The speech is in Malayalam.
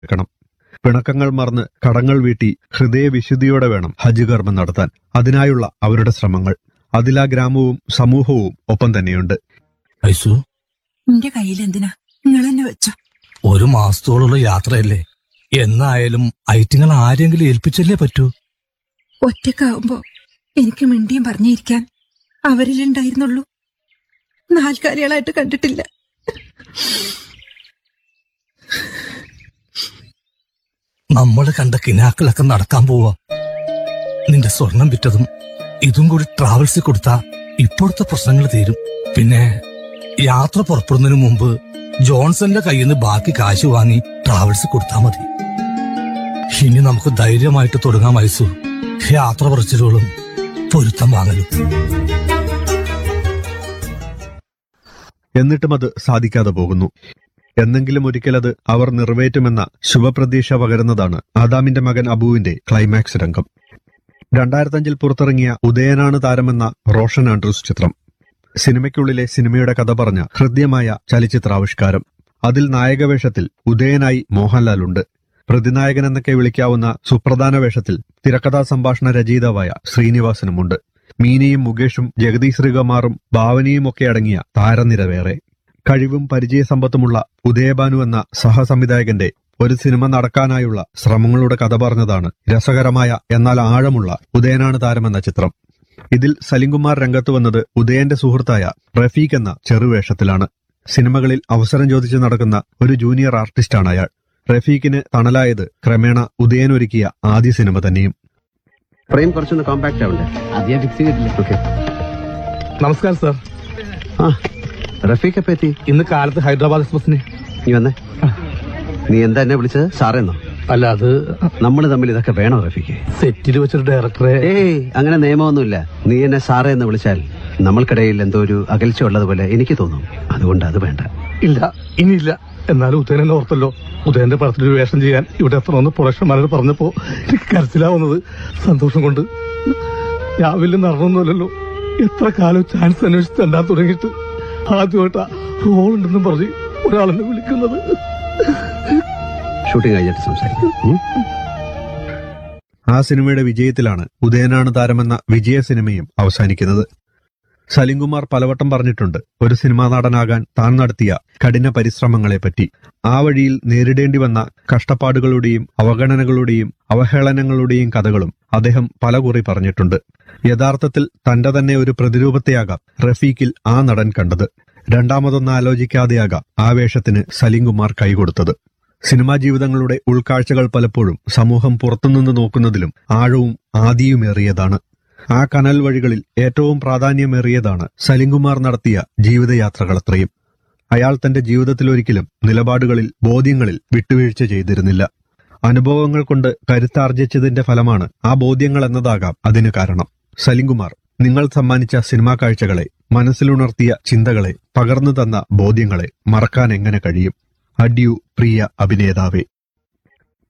വെക്കണം പിണക്കങ്ങൾ മറന്ന് കടങ്ങൾ വീട്ടി ഹൃദയവിശുദ്ധിയോടെ വേണം ഹജ്ജ് കർമ്മം നടത്താൻ അതിനായുള്ള അവരുടെ ശ്രമങ്ങൾ അതിലാ ഗ്രാമവും സമൂഹവും ഒപ്പം തന്നെയുണ്ട് ഐസു നിന്റെ കയ്യിൽ എന്തിനാ നിങ്ങൾ തന്നെ വെച്ചോ ഒരു മാസത്തോളമുള്ള യാത്രയല്ലേ എന്നായാലും ഐറ്റിങ്ങൾ ആരെങ്കിലും ഏൽപ്പിച്ചല്ലേ പറ്റൂ ഒറ്റക്കാവുമ്പോ എനിക്ക് മിണ്ടിയും പറഞ്ഞിരിക്കാൻ അവരിലുണ്ടായിരുന്നുള്ളൂ നാൽക്കാലികളായിട്ട് കണ്ടിട്ടില്ല നമ്മൾ കണ്ട കിനാക്കളൊക്കെ നടക്കാൻ പോവാ നിന്റെ സ്വർണം വിറ്റതും ഇതും കൂടി ട്രാവൽസിൽ കൊടുത്താ ഇപ്പോഴത്തെ പ്രശ്നങ്ങൾ തീരും പിന്നെ യാത്ര പുറപ്പെടുന്നതിന് മുമ്പ് ജോൺസന്റെ കയ്യിൽ നിന്ന് ബാക്കി കാശ് വാങ്ങി ട്രാവൽസ് കൊടുത്താ മതി ഇനി നമുക്ക് ധൈര്യമായിട്ട് തുടങ്ങാം ഐസു യാത്ര പറച്ചിലുകളും പൊരുത്തം വാങ്ങലും എന്നിട്ടും അത് സാധിക്കാതെ പോകുന്നു എന്നെങ്കിലും ഒരിക്കലത് അവർ നിറവേറ്റുമെന്ന ശുഭപ്രതീക്ഷ പകരുന്നതാണ് ആദാമിന്റെ മകൻ അബുവിന്റെ ക്ലൈമാക്സ് രംഗം രണ്ടായിരത്തഞ്ചിൽ പുറത്തിറങ്ങിയ ഉദയനാണ് താരമെന്ന റോഷൻ ആൻഡ്രൂസ് ചിത്രം സിനിമയ്ക്കുള്ളിലെ സിനിമയുടെ കഥ പറഞ്ഞ ഹൃദ്യമായ ചലച്ചിത്രാവിഷ്കാരം അതിൽ നായകവേഷത്തിൽ ഉദയനായി മോഹൻലാലുണ്ട് പ്രതിനായകൻ എന്നൊക്കെ വിളിക്കാവുന്ന സുപ്രധാന വേഷത്തിൽ തിരക്കഥാ സംഭാഷണ രചയിതാവായ ശ്രീനിവാസനുമുണ്ട് മീനയും മുകേഷും ജഗതി ശ്രീകുമാറും ഭാവനയും ഒക്കെ അടങ്ങിയ താരനിര വേറെ കഴിവും പരിചയസമ്പത്തുമുള്ള ഉദയഭാനു എന്ന സഹസംവിധായകന്റെ ഒരു സിനിമ നടക്കാനായുള്ള ശ്രമങ്ങളുടെ കഥ പറഞ്ഞതാണ് രസകരമായ എന്നാൽ ആഴമുള്ള ഉദയനാണ് താരമെന്ന ചിത്രം ഇതിൽ സലിംകുമാർ രംഗത്ത് വന്നത് ഉദയന്റെ സുഹൃത്തായ റഫീഖ് എന്ന ചെറുവേഷത്തിലാണ് സിനിമകളിൽ അവസരം ചോദിച്ചു നടക്കുന്ന ഒരു ജൂനിയർ ആർട്ടിസ്റ്റാണ് അയാൾ റഫീഖിന് തണലായത് ക്രമേണ ഉദയൻ ഒരുക്കിയ ആദ്യ സിനിമ തന്നെയും ഫ്രെയിം കുറച്ചൊന്ന് കോമ്പാക്ട് ആവണ്ടേ അധികം ഫിക്സ് ചെയ്തിട്ടില്ല ഓക്കെ നമസ്കാരം സാർ ആ റഫീഖ് എപ്പോ എത്തി ഇന്ന് കാലത്ത് ഹൈദരാബാദ് എക്സ്പ്രസിന് നീ വന്നേ നീ എന്താ എന്നെ വിളിച്ചത് സാറേന്നോ അല്ല അത് നമ്മൾ തമ്മിൽ ഇതൊക്കെ വേണോ റഫീഖ് സെറ്റിൽ വെച്ചൊരു ഡയറക്ടറെ ഏയ് അങ്ങനെ നിയമമൊന്നുമില്ല നീ എന്നെ സാറേ എന്ന് വിളിച്ചാൽ നമ്മൾക്കിടയിൽ എന്തോ ഒരു അകൽച്ച ഉള്ളതുപോലെ എനിക്ക് തോന്നും അതുകൊണ്ട് അത് വേണ്ട ഇല്ല ഇനിയില്ല എന്നാലും ഉദയൻ എന്നെ ഓർത്തല്ലോ ഉദയന്റെ പടത്തിൽ ഒരു വേഷം ചെയ്യാൻ ഇവിടെ എത്തണമെന്ന് പ്രൊഡക്ഷൻ മാനേജർ പറഞ്ഞപ്പോ എനിക്ക് കരച്ചിലാവുന്നത് സന്തോഷം കൊണ്ട് ഞാൻ വലിയ നടന്നൊന്നുമല്ലല്ലോ എത്ര കാലം ചാൻസ് അന്വേഷിച്ച് തണ്ടാൻ തുടങ്ങിയിട്ട് ആദ്യമായിട്ടാ റോൾ ഉണ്ടെന്നും പറഞ്ഞ് ഒരാളെന്നെ വിളിക്കുന്നത് ഷൂട്ടിംഗ് കഴിഞ്ഞിട്ട് സംസാരിക്കാം ഉം? ആ സിനിമയുടെ വിജയത്തിലാണ് ഉദയനാണ് താരമെന്ന വിജയ സിനിമയും അവസാനിക്കുന്നത് സലിംകുമാർ പലവട്ടം പറഞ്ഞിട്ടുണ്ട് ഒരു സിനിമാ നടനാകാൻ താൻ നടത്തിയ കഠിന പരിശ്രമങ്ങളെപ്പറ്റി ആ വഴിയിൽ നേരിടേണ്ടി വന്ന കഷ്ടപ്പാടുകളുടെയും അവഗണനകളുടെയും അവഹേളനങ്ങളുടെയും കഥകളും അദ്ദേഹം പലകുറി പറഞ്ഞിട്ടുണ്ട് യഥാർത്ഥത്തിൽ തന്റെ തന്നെ ഒരു പ്രതിരൂപത്തെയാകാം റഫീഖിൽ ആ നടൻ കണ്ടത് രണ്ടാമതൊന്നും ആലോചിക്കാതെയാകാം ആ വേഷത്തിന് സലിംകുമാർ കൈകൊടുത്തത് സിനിമാ ജീവിതങ്ങളുടെ ഉൾക്കാഴ്ചകൾ പലപ്പോഴും സമൂഹം പുറത്തുനിന്ന് നോക്കുന്നതിലും ആഴവും ആദിയുമേറിയതാണ് ആ കനൽ വഴികളിൽ ഏറ്റവും പ്രാധാന്യമേറിയതാണ് സലിംകുമാർ നടത്തിയ ജീവിതയാത്രകളത്രയും അയാൾ തന്റെ ജീവിതത്തിൽ ഒരിക്കലും നിലപാടുകളിൽ ബോധ്യങ്ങളിൽ വിട്ടുവീഴ്ച ചെയ്തിരുന്നില്ല അനുഭവങ്ങൾ കൊണ്ട് കരുത്താർജിച്ചതിന്റെ ഫലമാണ് ആ ബോധ്യങ്ങൾ എന്നതാകാം അതിന് കാരണം സലിംകുമാർ നിങ്ങൾ സമ്മാനിച്ച സിനിമാ കാഴ്ചകളെ മനസ്സിലുണർത്തിയ ചിന്തകളെ പകർന്നു തന്ന ബോധ്യങ്ങളെ മറക്കാൻ എങ്ങനെ കഴിയും അഡ്യു പ്രിയ അഭിനേതാവേ